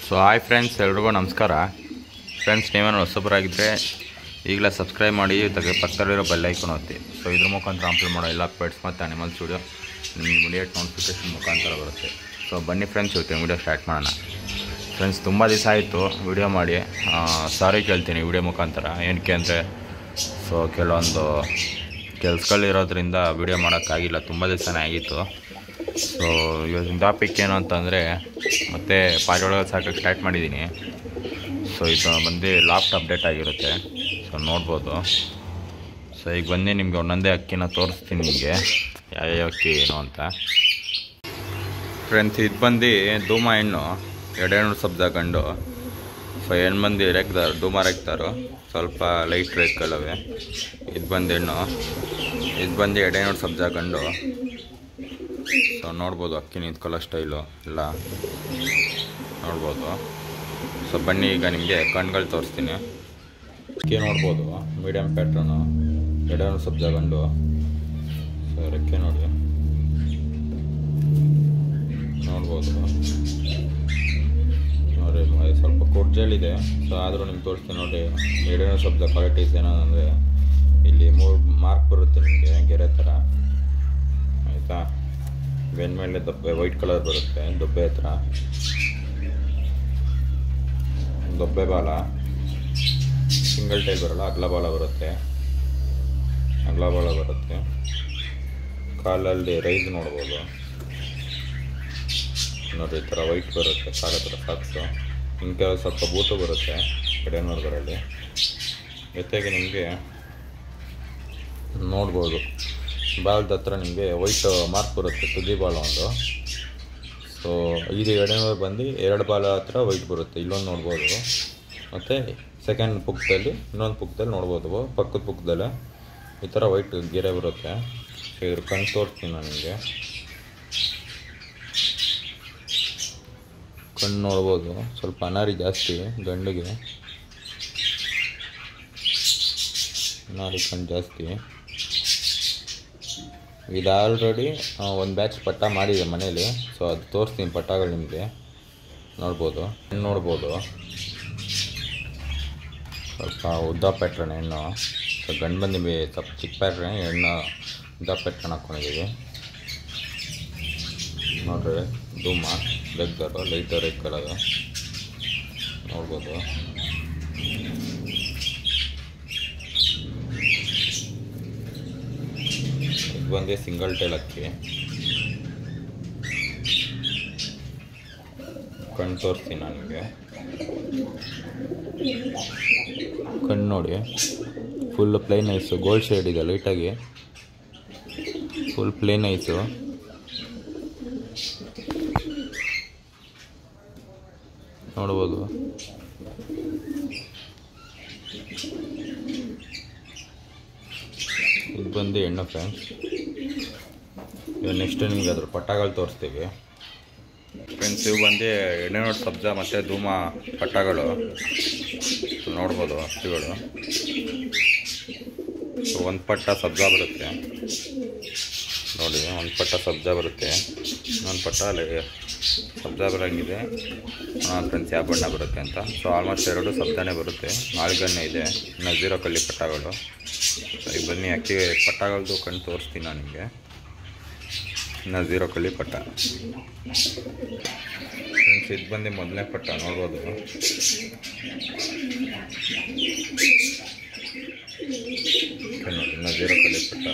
so hi friends ಎಲ್ರಿಗೂ ನಮಸ್ಕಾರ friends ನೀವೇನು ಹೊಸಬರಾಗಿದ್ದರೆ ಈಗಲೇ ಸಬ್ಸ್ಕ್ರೈಬ್ ಮಾಡಿ ತಗ ಪಕ್ಕದಲ್ಲಿರೋ ಬೆಲ್ ಐಕನ್ ಒತ್ತಿ ಸೊ ಇದ್ರ ಮುಖಾಂತರ ಅಪ್ಲೋಡ್ ಮಾಡೋ ಎಲ್ಲ ಪೆಟ್ಸ್ ಮತ್ತು ಅನಿಮಲ್ ಸ್ಟುಡಿಯೋ ನಿಮ್ಗೆ ಇಮಿಡಿಯೇಟ್ ನೋಟಿಫಿಕೇಶನ್ ಮುಖಾಂತರ ಬರುತ್ತೆ ಸೊ ಬನ್ನಿ ಫ್ರೆಂಡ್ಸ್ ಇವತ್ತು ವಿಡಿಯೋ ಸ್ಟಾರ್ಟ್ ಮಾಡೋಣ ಫ್ರೆಂಡ್ಸ್ ತುಂಬ ದಿವಸ ಆಯಿತು ವಿಡಿಯೋ ಮಾಡಿ ಸಾರಿ ಕೇಳ್ತೀನಿ ವಿಡಿಯೋ ಮುಖಾಂತರ ಏನಕ್ಕೆ ಅಂದರೆ ಸೊ ಕೆಲವೊಂದು ಕೆಲ್ಸಗಳಿರೋದ್ರಿಂದ ವಿಡಿಯೋ ಮಾಡೋಕ್ಕಾಗಿಲ್ಲ ತುಂಬ ದಿವಸನೇ ಆಗಿತ್ತು ಸೊ ಇವತ್ತಿನ ಟಾಪಿಕ್ ಏನು ಅಂತಂದರೆ ಮತ್ತೆ ಪಾರಿವಾಳಗಳು ಸಾಕಕ್ಕೆ ಸ್ಟಾರ್ಟ್ ಮಾಡಿದ್ದೀನಿ ಸೊ ಇದು ಬಂದು ಲಾಫ್ಟ್ ಅಪ್ಡೇಟ್ ಆಗಿರುತ್ತೆ ಸೊ ನೋಡ್ಬೋದು ಸೊ ಈಗ ಬಂದು ನಿಮಗೆ ಒಂದೊಂದೇ ಅಕ್ಕಿನ ತೋರಿಸ್ತೀನಿ ನಿಮಗೆ ಯಾವ್ಯಾವ ಅಕ್ಕಿ ಏನು ಅಂತ ಫ್ರೆಂಡ್ಸ್ ಇದು ಬಂದು ಧೂಮ ಹೆಣ್ಣು ಎರಡೆರಡು ಸಬ್ಜ ಗಂಡು ಸೊ ಹೆಣ್ಣು ಮಂದಿ ರೆಕ್ದಾರು ಧೂಮ ರೆಕ್ತಾರು ಸ್ವಲ್ಪ ಲೈಟ್ ರೆಕ್ಕಲ್ಲವೆ ಇದು ಬಂದು ಹೆಣ್ಣು ಇದು ಬಂದು ಎರಡೆರಡು ಸಬ್ಜ ಗಂಡು ಸೊ ನೋಡ್ಬೋದು ಅಕ್ಕಿ ನಿಂತ್ಕೊಳ್ಳೋ ಸ್ಟೈಲು ಎಲ್ಲ ನೋಡ್ಬೋದು ಸೊ ಬನ್ನಿ ಈಗ ನಿಮಗೆ ಕಣ್ಗಳು ತೋರಿಸ್ತೀನಿ ಅಕ್ಕಿ ನೋಡ್ಬೋದು ಮೀಡಿಯಮ್ ಪ್ಯಾಟ್ರನು ಎರಡೆರಡು ಸಬ್ಜ ಗಂಡು ಸೊ ರೆಕ್ಕೆ ನೋಡಿ ನೋಡ್ಬೋದು ನೋಡಿ ಅದು ಸ್ವಲ್ಪ ಕುರ್ಜಲಿದೆ ಸೊ ಆದರೂ ನಿಮ್ಗೆ ತೋರಿಸ್ತೀನಿ ನೋಡಿ ಎರಡನೇ ಶಬ್ದ ಕ್ವಾಲಿಟೀಸ್ ಏನಂದರೆ ಇಲ್ಲಿ ಮೂರು ಮಾರ್ಕ್ ಬರುತ್ತೆ ನಿಮಗೆ ಗೆರೆ ಥರ ಆಯಿತಾ ಬೆನ್ನ ಮೇಲೆ ದಬ್ಬೆ ವೈಟ್ ಕಲರ್ ಬರುತ್ತೆ ದೊಬ್ಬೆ ಹತ್ರ ದೊಬ್ಬೆ ಬಾಲ ಸಿಂಗಲ್ ಟೈಲ್ ಬರಲ್ಲ ಅಗ್ಲ ಬಾಲ ಬರುತ್ತೆ ಅಗ್ಲ ಬಾಲ ಬರುತ್ತೆ ಕಾಲಲ್ಲಿ ರೈಸ್ ನೋಡ್ಬೋದು ನೋಡಿ ಈ ಥರ ವೈಟ್ ಬರುತ್ತೆ ಕಾಲ ಹತ್ರ ಸಾಕ್ಸು ಹಿಂಗೆ ಸ್ವಲ್ಪ ಬೂಟು ಬರುತ್ತೆ ಕಡೆ ನೋಡಿದ್ರಲ್ಲಿ ಜೊತೆಗೆ ನಿಮಗೆ ನೋಡ್ಬೋದು ಬಾಲ್ದ ಹತ್ರ ನಿಮಗೆ ವೈಟ್ ಮಾರ್ಕ್ ಬರುತ್ತೆ ತುದಿ ಬಾಲ ಒಂದು ಸೊ ಇದು ಎರಡನೇ ಬಂದು ಎರಡು ಬಾಲ ಹತ್ರ ವೈಟ್ ಬರುತ್ತೆ ಇಲ್ಲೊಂದು ನೋಡ್ಬೋದು ಮತ್ತು ಸೆಕೆಂಡ್ ಪುಕ್ಕದಲ್ಲಿ ಇನ್ನೊಂದು ಪುಕ್ಕದಲ್ಲಿ ನೋಡ್ಬೋದು ಪಕ್ಕದ ಪುಕ್ಕದಲ್ಲೇ ಈ ಥರ ವೈಟ್ ಗೆರೆ ಬರುತ್ತೆ ಸೊ ಇದ್ರ ಕಣ್ಣು ತೋರಿಸ್ತೀನಿ ನಾನು ನಿಮಗೆ ಕಣ್ಣು ನೋಡ್ಬೋದು ಸ್ವಲ್ಪ ಅನಾರಿ ಜಾಸ್ತಿ ಗಂಡಿಗೆ ಅನಾರಿ ಕಣ್ಣು ಜಾಸ್ತಿ ಇದು ಆಲ್ರೆಡಿ ಒಂದು ಬ್ಯಾಚ್ ಪಟ್ಟ ಮಾಡಿದೆ ಮನೇಲಿ ಸೊ ಅದು ತೋರಿಸ್ತೀನಿ ಪಟ್ಟಗಳು ನಿಮಗೆ ನೋಡ್ಬೋದು ಹೆಣ್ಣು ನೋಡ್ಬೋದು ಸ್ವಲ್ಪ ಉದ್ದ ಪ್ಯಾಟ್ರನ್ ಹೆಣ್ಣು ಸೊ ಗಂಡು ಬಂದು ಬಿ- ಸ್ವಲ್ಪ ಚಿಕ್ಕ ಪ್ಯಾಟ್ರನ್ ಹೆಣ್ಣು ಉದ್ದ ಪ್ಯಾಟ್ರನ್ ಹಾಕ್ಕೊಂಡಿದ್ದೀವಿ ನೋಡ್ರಿ ಧೂಮ ಲೆಗ್ದರು ಲೈಟರ್ ಎಕ್ಕಳದು ನೋಡ್ಬೋದು ಇದು ಬಂದೇ ಸಿಂಗಲ್ ಟೈಲ್ ಅಕ್ಕಿ ಕಣ್ಣು ತೋರಿಸ್ತೀನಿ ನನಗೆ ಕಣ್ಣು ನೋಡಿ full plain eyes gold shade ಇದೆ ಲೈಟಾಗಿ ಫುಲ್ ಪ್ಲೇನ್ ಐಸು ನೋಡ್ಬೋದು ಇದು ಬಂದು ಎಣ್ಣೆ ಫ್ರೆಂಡ್ಸ್ ಇವಾಗ ನೆಕ್ಸ್ಟ್ ನಿಮ್ಗೆ ಅದ್ರ ಪಟ್ಟಗಳು ತೋರಿಸ್ತೀವಿ ಫ್ರೆಂಡ್ಸ್ ಇವು ಬಂದು ಎಣ್ಣೆ ನೋಡಿ ಸಬ್ಜಾ ಮತ್ತು ಧೂಮ ಪಟ್ಟಗಳು ನೋಡ್ಬೋದು ಅಕ್ಕಿಗಳು ಒಂದು ಪಟ್ಟ ಸಬ್ಜಾ ಬರುತ್ತೆ ನೋಡಿ ಒಂದು ಪಟ್ಟ ಸಬ್ಜಾ ಬರುತ್ತೆ ಇನ್ನೊಂದು ಪಟ್ಟ ಅಲ್ಲಿ ಸಬ್ಜಾ ಬರೋಂಗಿದೆ ಫ್ರೆಂಡ್ಸ್ ಯಾವ ಬಣ್ಣ ಬರುತ್ತೆ ಅಂತ ಸೊ ಆಲ್ಮೋಸ್ಟ್ ಎರಡು ಸಬ್ಜಾನೇ ಬರುತ್ತೆ ನಾಲ್ಗನ್ನೇ ಇದೆ ಇನ್ನು ಜೀರೋ ಕಲ್ಲಿ ಪಟ್ಟಗಳು ಸೊ ಈಗ ಬನ್ನಿ ಅಕ್ಕಿ ಪಟ್ಟಗಳದ್ದು ಕಣ್ಣು ತೋರಿಸ್ತೀನಿ ನಾನು ನಿಮಗೆ ಇನ್ನು ಜೀರೋ ಕಲ್ಲಿ ಪಟ್ಟ ಫ್ರೆಂಡ್ಸ್ ಇದು ಬಂದು ಮೊದಲನೇ ಪಟ್ಟ ನೋಡ್ಬೋದು ಓಕೆ ನೋಡಿ ಇನ್ನು ಜೀರೋ ಕಲ್ಲಿ ಪಟ್ಟ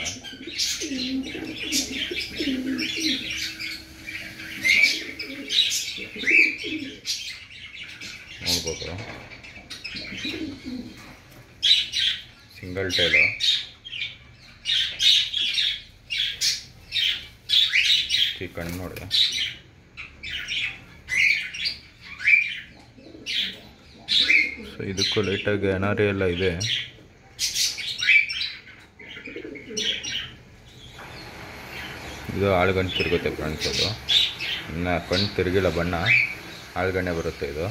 ನೋಡ್ಬೋದು ಸಿಂಗಲ್ ಟೈಲು ಈ ಕಣ್ಣು ನೋಡಿ ಸೊ ಇದಕ್ಕೂ ಲೈಟಾಗಿ ಅನಾರಿ ಎಲ್ಲ ಇದೆ ಇದು ಆಳುಗಣ್ಣು ತಿರುಗುತ್ತೆ ಫ್ರೆಂಡ್ಸ್ ಅದು ಇನ್ನು ಕಣ್ಣು ತಿರುಗಿಲ್ಲ ಬಣ್ಣ ಆಳುಗಣ್ಣೆ ಬರುತ್ತೆ ಇದು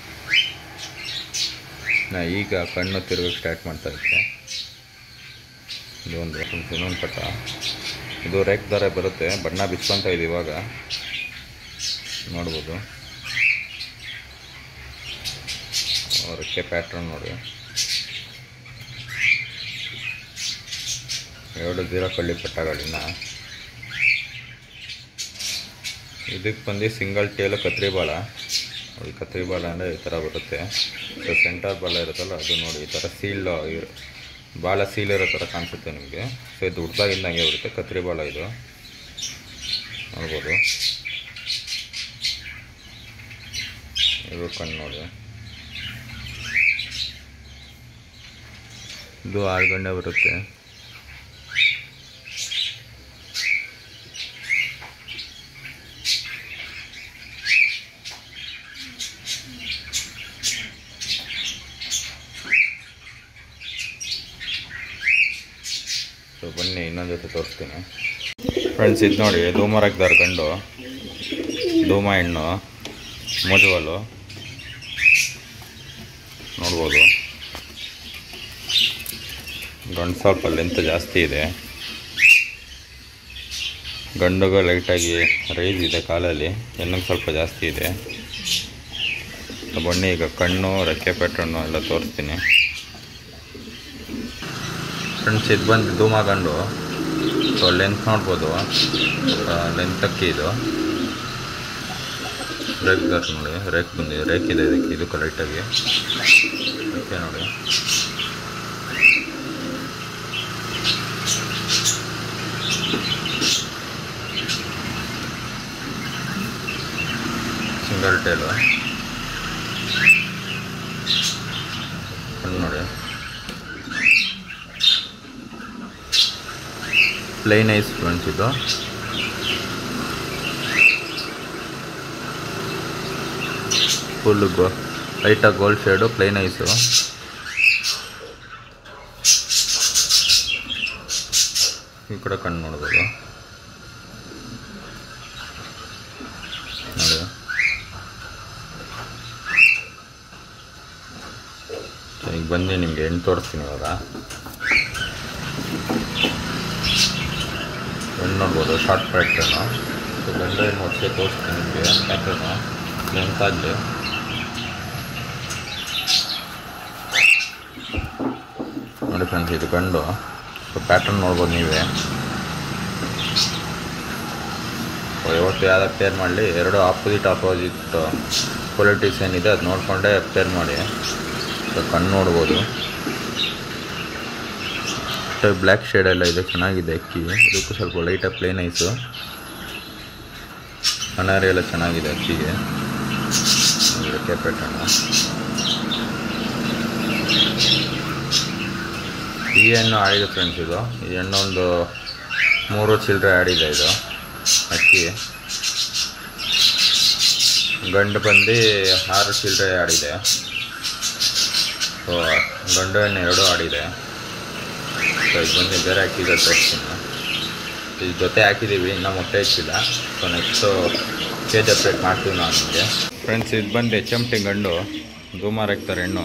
ನಾ ಈಗ ಕಣ್ಣು ತಿರುಗಕ್ಕೆ ಸ್ಟಾರ್ಟ್ ಮಾಡ್ತಾ ಇದ್ದೆ ಇದೊಂದು ಇನ್ನೊಂದು ಪಟ್ಟ ಇದು ರೇಕ್ ದರ ಬರುತ್ತೆ ಬಣ್ಣ ಬಿಚ್ಕೊಂತ ಇದೆ ಇವಾಗ ನೋಡ್ಬೋದು ರೆಕ್ಕೆ ಪ್ಯಾಟ್ರನ್ ನೋಡಿ ಎರಡು ಜೀರೋ ಕಳ್ಳಿ ಪಟ್ಟಗಳಿನ ಇದಕ್ಕೆ ಬಂದು ಸಿಂಗಲ್ ಟೇಲು ಕತ್ರಿ ಬಾಲ ನೋಡಿ ಕತ್ರಿ ಬಾಲ ಅಂದರೆ ಈ ಥರ ಬರುತ್ತೆ ಸೊ ಸೆಂಟರ್ ಬಾಲ ಇರುತ್ತಲ್ಲ ಅದು ನೋಡಿ ಈ ಥರ ಸೀಲ್ ಇರು ಬಾಲ ಸೀಲ್ ಇರೋ ಥರ ಕಾಣಿಸುತ್ತೆ ನಿಮಗೆ ಸೊ ಇದು ಉಡ್ದಾಗಿಂದಂಗೆ ಬರುತ್ತೆ ಕತ್ರಿ ಬಾಲ ಇದು ನೋಡ್ಬೋದು ಇದು ಕಣ್ಣು ನೋಡಿ ಇದು ಆರು ಗಂಟೆ ಬರುತ್ತೆ ಸೊ ಬನ್ನಿ ಇನ್ನೊಂದು ಜೊತೆ ತೋರಿಸ್ತೀನಿ ಫ್ರೆಂಡ್ಸ್ ಇದು ನೋಡಿ ಧೂಮರಾಕ್ದಾರ ಗಂಡು ಧೂಮ ಹೆಣ್ಣು ಮಜುವಲು ನೋಡ್ಬೋದು ಗಂಡು ಸ್ವಲ್ಪ ಲೆಂತ್ ಜಾಸ್ತಿ ಇದೆ ಗಂಡುಗ ಲೈಟಾಗಿ ರೈಸ್ ಇದೆ ಕಾಲಲ್ಲಿ ಹೆಣ್ಣಿಗೆ ಸ್ವಲ್ಪ ಜಾಸ್ತಿ ಇದೆ ಬನ್ನಿ ಈಗ ಕಣ್ಣು ರೆಕ್ಕೆ ಪ್ಯಾಟ್ರನ್ನು ಎಲ್ಲ ತೋರಿಸ್ತೀನಿ ಫ್ರೆಂಡ್ಸ್ ಇದು ಬಂದು ಧೂಮ ಗಂಡು ಸೊ ಲೆಂತ್ ನೋಡ್ಬೋದು ಲೆಂತ್ ಅಕ್ಕಿ ಇದು ರೇಕ್ ದಾರ್ ನೋಡಿ ರೇಕ್ ಬಂದಿದೆ ರೇಕ್ ಇದೆ ಇದಕ್ಕೆ ಇದು ಕರೆಕ್ಟಾಗಿ ಓಕೆ ನೋಡಿ ಸಿಂಗಲ್ ಟೇಲು ಕಣ್ಣು ನೋಡಿ ಪ್ಲೈನ್ ಐಸ್ ಫ್ರೆಂಡ್ಸ್ ಇದು ಫುಲ್ ಗೋ ಲೈಟಾಗಿ ಗೋಲ್ಡ್ ಶೇಡು ಪ್ಲೈನ್ ಐಸು ಈ ಕಡೆ ಕಣ್ಣು ನೋಡ್ಬೋದು ನೋಡಿ ಸೊ ಈಗ ಬಂದು ನಿಮಗೆ ಹೆಣ್ಣು ತೋರಿಸ್ತೀನಿ ಇವಾಗ ಹೆಣ್ಣು ನೋಡ್ಬೋದು ಶಾರ್ಟ್ ಪ್ಯಾಟ್ರನು ಸೊ ಗಂಡು ಹೆಣ್ಣು ಒಟ್ಟಿಗೆ ತೋರಿಸ್ತೀನಿ ನಿಮಗೆ ಪ್ಯಾಟ್ರನು ಲೆಂತ್ ಆಗಲಿ ನೋಡಿ ಫ್ರೆಂಡ್ಸ್ ಇದು ಗಂಡು ಸೊ ಪ್ಯಾಟ್ರನ್ ನೋಡ್ಬೋದು ನೀವೇ ಸೊ ಯಾವತ್ತು ಯಾವ್ದು ಪೇರ್ ಮಾಡಲಿ ಎರಡು ಆಪೋಸಿಟ್ ಆಪೋಸಿಟ್ ಕ್ವಾಲಿಟೀಸ್ ಏನಿದೆ ಅದು ನೋಡಿಕೊಂಡೇ ಪೇರ್ ಮಾಡಿ ಸೊ ಕಣ್ಣು ನೋಡ್ಬೋದು ಮತ್ತು ಬ್ಲ್ಯಾಕ್ ಶೇಡ್ ಎಲ್ಲ ಇದೆ ಚೆನ್ನಾಗಿದೆ ಅಕ್ಕಿ ಇದಕ್ಕೂ ಸ್ವಲ್ಪ ಲೈಟಾಗಿ ಪ್ಲೇನ್ ಐಸು ಕಣಾರಿ ಎಲ್ಲ ಚೆನ್ನಾಗಿದೆ ಅಕ್ಕಿಗೆ ಇದಕ್ಕೆ ಪ್ಯಾಟರ್ನು ಈ ಹಣ್ಣು ಆಡಿದೆ ಫ್ರೆಂಡ್ಸ್ ಇದು ಈ ಹಣ್ಣು ಒಂದು ಮೂರು ಚಿಲ್ಲರೆ ಆಡಿದೆ ಇದು ಅಕ್ಕಿ ಗಂಡು ಬಂದು ಆರು ಚಿಲ್ಲರೆ ಆಡಿದೆ ಸೊ ಗಂಡು ಹೆಣ್ಣು ಎರಡು ಆಡಿದೆ ಸೊ ಇದು ಬಂದು ಬೇರೆ ಅಕ್ಕಿಗಳು ತೋರಿಸ್ತೀನಿ ಈ ಜೊತೆ ಹಾಕಿದ್ದೀವಿ ಇನ್ನೂ ಮೊಟ್ಟೆ ಇಚ್ಚಿಲ್ಲ ಸೊ ನೆಕ್ಸ್ಟು ಕೇಜ್ ಅಪ್ಡೇಟ್ ಮಾಡ್ತೀವಿ ನಾವು ನಿಮಗೆ ಫ್ರೆಂಡ್ಸ್ ಇದು ಬಂದು ಎಚ್ ಎಮ್ ಟಿ ಗಂಡು ಧೂಮಾರ್ ಹಾಕ್ತಾರೆ ಹೆಣ್ಣು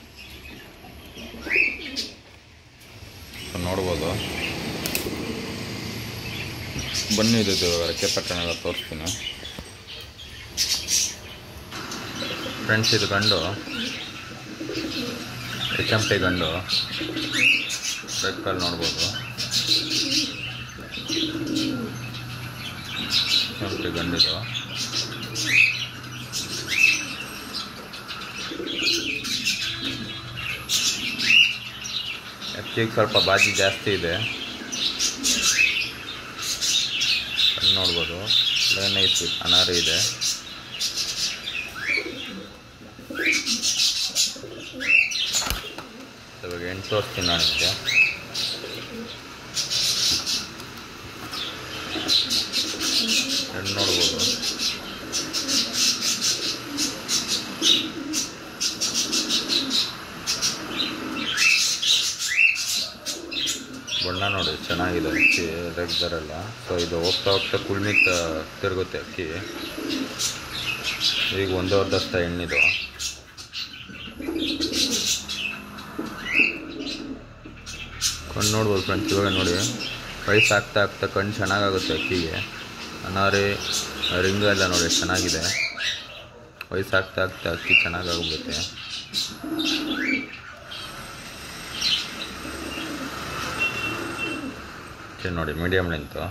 ಸೊ ನೋಡ್ಬೋದು ಬನ್ನಿ ಇದು ರೆಕ್ಕೆ ಪಟ್ಟಣ ತೋರಿಸ್ತೀನಿ ಫ್ರೆಂಡ್ಸ್ ಇದು ಗಂಡು ಎಚ್ ಎಮ್ ಟಿ ಗಂಡು ರೆಡ್ ಕಲ್ ನೋಡ್ಬೋದು ಎಚ್ ಎಮ್ ಟಿ ಗಂಡಿದು ಅಕ್ಕಿಗೆ ಸ್ವಲ್ಪ ಬಾಜಿ ಜಾಸ್ತಿ ಇದೆ ಕಣ್ಣು ನೋಡ್ಬೋದು ಲೈನ್ ಐತಿ ಅನಾರು ಇದೆ ಇವಾಗ ಎಂಟು ತೋರಿಸ್ತೀನಿ ನಾನು ನಿಮಗೆ ಹೆಣ್ಣು ನೋಡ್ಬೋದು ಬಣ್ಣ ನೋಡಿ ಚೆನ್ನಾಗಿದೆ ಅಕ್ಕಿ ರೆಗ್ದರೆಲ್ಲ ಸೊ ಇದು ಹೋಗ್ತಾ ಹೋಗ್ತಾ ಕುಳ್ಮಿತ್ ತಿರುಗುತ್ತೆ ಅಕ್ಕಿ ಈಗ ಒಂದೂವರೆ ದಸ್ತ ಎಣ್ಣಿದು ಕಣ್ಣು ನೋಡ್ಬೋದು ಫ್ರೆಂಡ್ಸ್ ಇವಾಗ ನೋಡಿ ವಯಸ್ಸು ಆಗ್ತಾ ಆಗ್ತಾ ಕಣ್ಣು ಚೆನ್ನಾಗಾಗುತ್ತೆ ಅಕ್ಕಿಗೆ ಅನಾರಿ ರಿಂಗು ಎಲ್ಲ ನೋಡಿ ಎಷ್ಟು ಚೆನ್ನಾಗಿದೆ ವಯಸ್ಸಾಗ್ತಾ ಆಗ್ತಾ ಅಕ್ಕಿ ಚೆನ್ನಾಗಾಗ್ಬಿಡುತ್ತೆ ಇದು ನೋಡಿ ಮೀಡಿಯಮ್ ಲೆಂತು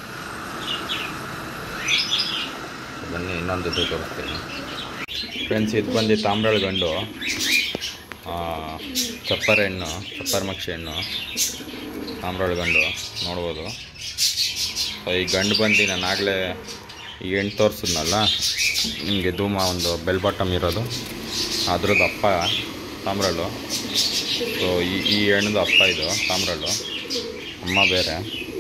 ಬನ್ನಿ ಇನ್ನೊಂದು ಇದು ತೋರಿಸ್ತೀನಿ ಫ್ರೆಂಡ್ಸ್ ಇದು ಬಂದು ತಾಮ್ರಳ ಗಂಡು ಆ, ಚಪ್ಪರ ಹೆಣ್ಣು ಚಪ್ಪರ ಮಕ್ಷಿ ಹೆಣ್ಣು ತಾಮ್ರಳ ಗಂಡು ನೋಡ್ಬೋದು ಸೊ ಈ ಗಂಡು ಬಂದು ನಾನು ಆಗಲೇ ಈ ಹೆಣ್ಣು ತೋರಿಸಿದ್ನಲ್ಲ ನಿಮಗೆ ಧೂಮ ಒಂದು ಬೆಲ್ ಬಾಟಮ್ ಇರೋದು ಅದ್ರದ್ದು ಅಪ್ಪ ತಾಮ್ರಳು ಸೊ ಈ ಈ ಹೆಣ್ಣದು ಅಪ್ಪ ಇದು ತಾಮ್ರಳು ಅಮ್ಮ ಬೇರೆ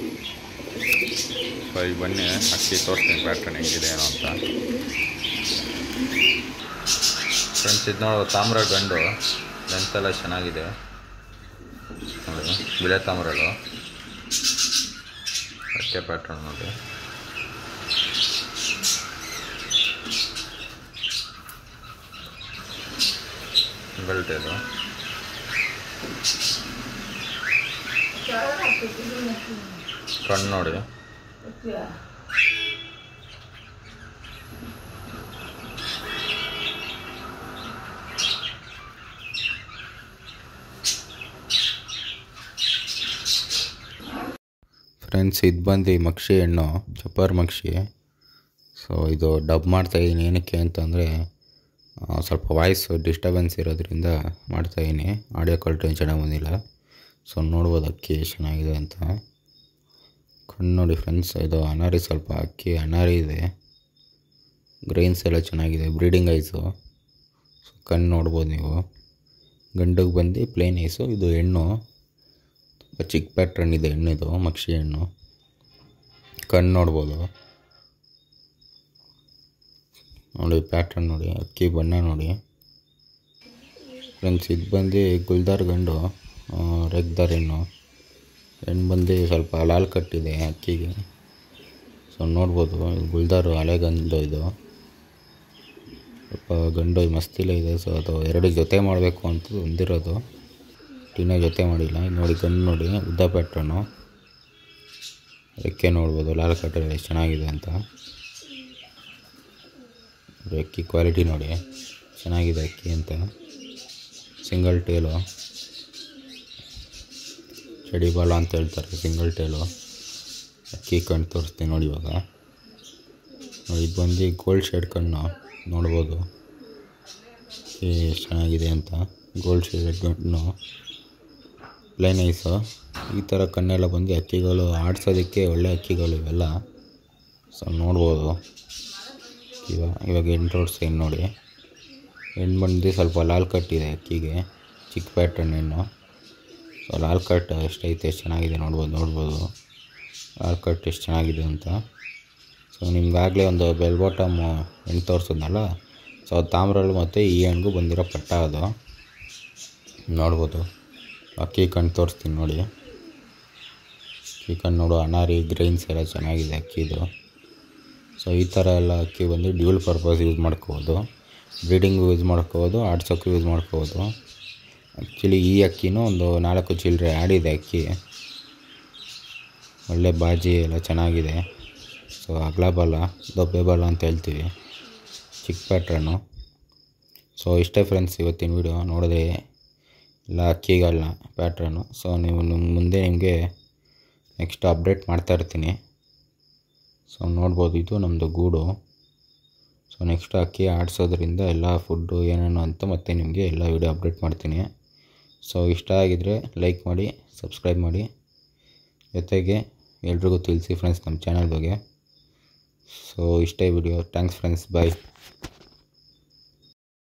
ಸೊ ಈಗ ಬನ್ನಿ ಅಕ್ಕಿ ತೋರಿಸ್ತೀನಿ ಪ್ಯಾಟ್ರನ್ ಹೆಂಗಿದೆ ಏನೋ ಅಂತ ಫ್ರೆಂಡ್ಸ್ ಇದು ನೋಡು ತಾಮ್ರ ಗಂಡು ಲೆಂತ್ ಎಲ್ಲ ಚೆನ್ನಾಗಿದೆ ನೋಡಿ ಬಿಳೆ ತಾಮ್ರಗಳು ಅಷ್ಟೇ ಪ್ಯಾಟ್ರನ್ ನೋಡಿ ಬೆಲ್ಟ್ ಇದು ಕಣ್ಣು ನೋಡಿ ಫ್ರೆಂಡ್ಸ್ ಇದು ಬಂದು ಮಕ್ಷಿ ಹೆಣ್ಣು ಚಪ್ಪರ್ ಮಕ್ಷಿ ಸೊ ಇದು ಡಬ್ ಮಾಡ್ತಾಯಿದ್ದೀನಿ ಏನಕ್ಕೆ ಅಂತಂದರೆ ಸ್ವಲ್ಪ ವಾಯ್ಸ್ ಡಿಸ್ಟರ್ಬೆನ್ಸ್ ಇರೋದ್ರಿಂದ ಮಾಡ್ತಾಯಿದ್ದೀನಿ ಆಡಿಯೋ ಕ್ವಾಲಿಟಿ ಚೆನ್ನಾಗಿ ಬಂದಿಲ್ಲ ಸೊ ನೋಡ್ಬೋದು ಅಕ್ಕಿ ಎಷ್ಟ್ ಚೆನ್ನಾಗಿದೆ ಅಂತ ಕಣ್ಣು ನೋಡಿ ಫ್ರೆಂಡ್ಸ್ ಇದು ಅನಾರಿ ಸ್ವಲ್ಪ ಅಕ್ಕಿ ಅನಾರಿ ಇದೆ ಗ್ರೈನ್ಸ್ ಎಲ್ಲ ಚೆನ್ನಾಗಿದೆ ಬ್ರೀಡಿಂಗ್ ಐಸು ಸೊ ಕಣ್ಣು ನೋಡ್ಬೋದು ನೀವು ಗಂಡಿಗೆ ಬಂದು ಪ್ಲೇನ್ ಐಸು ಇದು ಹೆಣ್ಣು ತುಂಬ ಚಿಕ್ಕ ಪ್ಯಾಟ್ರನ್ ಇದೆ ಹೆಣ್ಣಿದು ಮಕ್ಷಿ ಹೆಣ್ಣು ಕಣ್ಣು ನೋಡ್ಬೋದು ನೋಡಿ ಪ್ಯಾಟ್ರನ್ ನೋಡಿ ಅಕ್ಕಿ ಬಣ್ಣ ನೋಡಿ ಫ್ರೆಂಡ್ಸ್ ಇದು ಬಂದು ಗುಲ್ದಾರ್ ಗಂಡು ರೆಗ್ದಾರ್ ಹೆಣ್ಣು ಹೆಣ್ಣು ಬಂದು ಸ್ವಲ್ಪ ಲಾಲ್ ಕಟ್ಟಿದೆ ಅಕ್ಕಿಗೆ ಸೊ ನೋಡ್ಬೋದು ಇದು ಗುಲ್ದಾರು ಹಳೆಗಂಡು ಇದು ಸ್ವಲ್ಪ ಗಂಡು ಮಸ್ತಿಲೇ ಇದೆ ಸೊ ಅದು ಎರಡು ಜೊತೆ ಮಾಡಬೇಕು ಅಂತ ಹೊಂದಿರೋದು ಇನ್ನೂ ಜೊತೆ ಮಾಡಿಲ್ಲ ಇದು ನೋಡಿ ಗಂಡು ನೋಡಿ ಉದ್ದ ಪ್ಯಾಟ್ರನು ರೆಕ್ಕೆ ನೋಡ್ಬೋದು ಲಾಲ್ ಕಟ್ಟಲ್ಲಿ ಎಷ್ಟು ಚೆನ್ನಾಗಿದೆ ಅಂತ ಅಕ್ಕಿ ಕ್ವಾಲಿಟಿ ನೋಡಿ ಚೆನ್ನಾಗಿದೆ ಅಕ್ಕಿ ಅಂತ ಸಿಂಗಲ್ ಟೇಲು ಚಡಿ ಬಾಲ ಅಂತ ಹೇಳ್ತಾರೆ ಸಿಂಗಲ್ ಟೇಲು ಅಕ್ಕಿ ಕಣ್ಣು ತೋರಿಸ್ತೀನಿ ನೋಡಿ ಇವಾಗ ನೋಡಿ ಇದು ಬಂದು ಗೋಲ್ಡ್ ಶೇಡ್ ಕಣ್ಣು ನೋಡ್ಬೋದು ಅಕ್ಕಿ ಎಷ್ಟು ಚೆನ್ನಾಗಿದೆ ಅಂತ ಗೋಲ್ಡ್ ಶೇಡ್ ಕಣ್ಣು ಪ್ಲೇನ್ ಐಸು ಈ ಥರ ಕಣ್ಣೆಲ್ಲ ಬಂದು ಅಕ್ಕಿಗಳು ಆಡ್ಸೋದಕ್ಕೆ ಒಳ್ಳೆ ಅಕ್ಕಿಗಳು ಇವೆಲ್ಲ ಸೊ ನೋಡ್ಬೋದು ಇವಾಗ ಇವಾಗ ಎಂಟು ರೋಡ್ಸ್ ಹೆಣ್ಣು ನೋಡಿ ಹೆಣ್ಣು ಬಂದು ಸ್ವಲ್ಪ ಲಾಲ್ ಕಟ್ ಇದೆ ಅಕ್ಕಿಗೆ ಚಿಕ್ಕ ಪ್ಯಾಟ್ರನ್ ಹೆಣ್ಣು ಸೊ ಲಾಲ್ ಕಟ್ ಎಷ್ಟೈತೆ ಎಷ್ಟು ಚೆನ್ನಾಗಿದೆ ನೋಡ್ಬೋದು ನೋಡ್ಬೋದು ಲಾಲ್ ಕಟ್ ಎಷ್ಟು ಚೆನ್ನಾಗಿದೆ ಅಂತ ಸೊ ನಿಮ್ಗಾಗಲೇ ಒಂದು ಬೆಲ್ ಬಾಟಮ್ ಹೆಣ್ಣು ತೋರಿಸಿದ್ನಲ್ಲ ಸೊ ಅದು ತಾಮ್ರಗಳು ಮತ್ತು ಈ ಹೆಣ್ಣಿಗೂ ಬಂದಿರೋ ಪಟ್ಟ ಅದು ನೋಡ್ಬೋದು ಅಕ್ಕಿ ಕಣ್ಣು ತೋರಿಸ್ತೀನಿ ನೋಡಿ ಅಕ್ಕಿ ಕಣ್ಣು ನೋಡು ಅನಾರಿ ಗ್ರೈನ್ಸ್ ಎಲ್ಲ ಚೆನ್ನಾಗಿದೆ ಅಕ್ಕಿದು ಸೊ ಈ ಥರ ಎಲ್ಲ ಅಕ್ಕಿ ಬಂದು ಡ್ಯೂಲ್ ಪರ್ಪಸ್ ಯೂಸ್ ಮಾಡ್ಕೋಬೋದು ಬ್ರೀಡಿಂಗ್ ಯೂಸ್ ಮಾಡ್ಕೋಬೋದು ಆಡ್ಸೋಕ್ಕೂ ಯೂಸ್ ಮಾಡ್ಕೋಬೋದು ಆ್ಯಕ್ಚುಲಿ ಈ ಅಕ್ಕಿನೂ ಒಂದು ನಾಲ್ಕು ಚಿಲ್ಲರೆ ಆಡಿದೆ ಅಕ್ಕಿ ಒಳ್ಳೆ ಬಾಜಿ ಎಲ್ಲ ಚೆನ್ನಾಗಿದೆ ಸೊ ಅಗ್ಲ ಬಾಲ ದೊಬ್ಬೆ ಬಾಲ ಅಂತ ಹೇಳ್ತೀವಿ ಚಿಕ್ಕ ಪ್ಯಾಟ್ರನ್ನು ಸೊ ಇಷ್ಟೇ ಫ್ರೆಂಡ್ಸ್ ಇವತ್ತಿನ ವಿಡಿಯೋ ನೋಡಿದೆ ಎಲ್ಲ ಅಕ್ಕಿಗಳನ್ನ ಪ್ಯಾಟ್ರನ್ನು ಸೊ ನೀವು ನಿಮ್ಮ ಮುಂದೆ ನಿಮಗೆ ನೆಕ್ಸ್ಟ್ ಅಪ್ಡೇಟ್ ಮಾಡ್ತಾ ಇರ್ತೀನಿ ಸೊ ನೋಡ್ಬೋದು ಇದು ನಮ್ಮದು ಗೂಡು ಸೊ ನೆಕ್ಸ್ಟ್ ಅಕ್ಕಿ ಆಡಿಸೋದ್ರಿಂದ ಎಲ್ಲ ಫುಡ್ಡು ಏನೇನು ಅಂತ ಮತ್ತೆ ನಿಮಗೆ ಎಲ್ಲ ವೀಡಿಯೋ ಅಪ್ಡೇಟ್ ಮಾಡ್ತೀನಿ ಸೊ ಇಷ್ಟ ಆಗಿದರೆ ಲೈಕ್ ಮಾಡಿ ಸಬ್ಸ್ಕ್ರೈಬ್ ಮಾಡಿ ಜೊತೆಗೆ ಎಲ್ರಿಗೂ ತಿಳಿಸಿ ಫ್ರೆಂಡ್ಸ್ ನಮ್ಮ ಚಾನಲ್ ಬಗ್ಗೆ ಸೊ ಇಷ್ಟೇ ವಿಡಿಯೋ ಥ್ಯಾಂಕ್ಸ್ ಫ್ರೆಂಡ್ಸ್ ಬಾಯ್